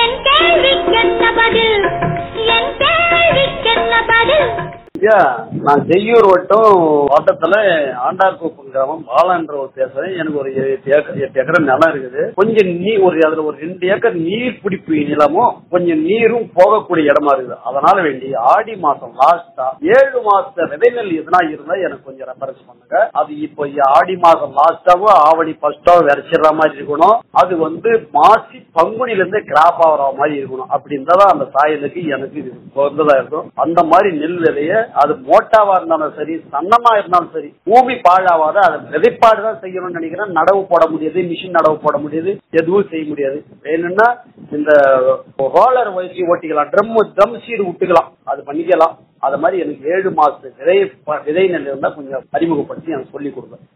என் கேள்விக்கென்ன பதில் என் கேள்விக்கென்ன பதில் ஐயா நான் செய்யூர் வட்டம் வட்டத்துல ஆண்டார்கோப்பம் கிராமம் பாலான்றவர் பேசுறேன் எனக்கு ஒரு எட்டு ஏக்கர் எட்டு ஏக்கர் நிலம் இருக்குது கொஞ்சம் நீ ஒரு அதுல ஒரு ரெண்டு ஏக்கர் நீர் பிடிப்பு நிலமும் கொஞ்சம் நீரும் போகக்கூடிய இடமா இருக்குது அதனால வேண்டி ஆடி மாசம் லாஸ்டா ஏழு மாச விதைநெல் எதுனா இருந்தா எனக்கு கொஞ்சம் ரெஃபரன்ஸ் பண்ணுங்க அது இப்போ ஆடி மாசம் லாஸ்டாவோ ஆவணி ஃபர்ஸ்டாவோ விதைச்சிடுற மாதிரி இருக்கணும் அது வந்து மாசி பங்குனில இருந்து கிராப் ஆகிற மாதிரி இருக்கணும் அப்படி இருந்தா தான் அந்த சாயலுக்கு எனக்கு இது பொருந்ததா இருக்கும் அந்த மாதிரி நெல் விதைய அது மோட்டாவா இருந்தாலும் சரி சன்னமா இருந்தாலும் சரி பூமி பாழாவாத அதை விதைப்பாடு தான் செய்யணும்னு நினைக்கிறேன் நடவு போட முடியாது மிஷின் நடவு போட முடியாது எதுவும் செய்ய முடியாது வேணும்னா இந்த ரோலர் வயசு ஓட்டிக்கலாம் ட்ரம் ட்ரம் சீடு விட்டுக்கலாம் அது பண்ணிக்கலாம் அது மாதிரி எனக்கு ஏழு மாசத்து விதை விதை நெல் இருந்தா கொஞ்சம் அறிமுகப்படுத்தி எனக்கு சொல்லி கொடுங்க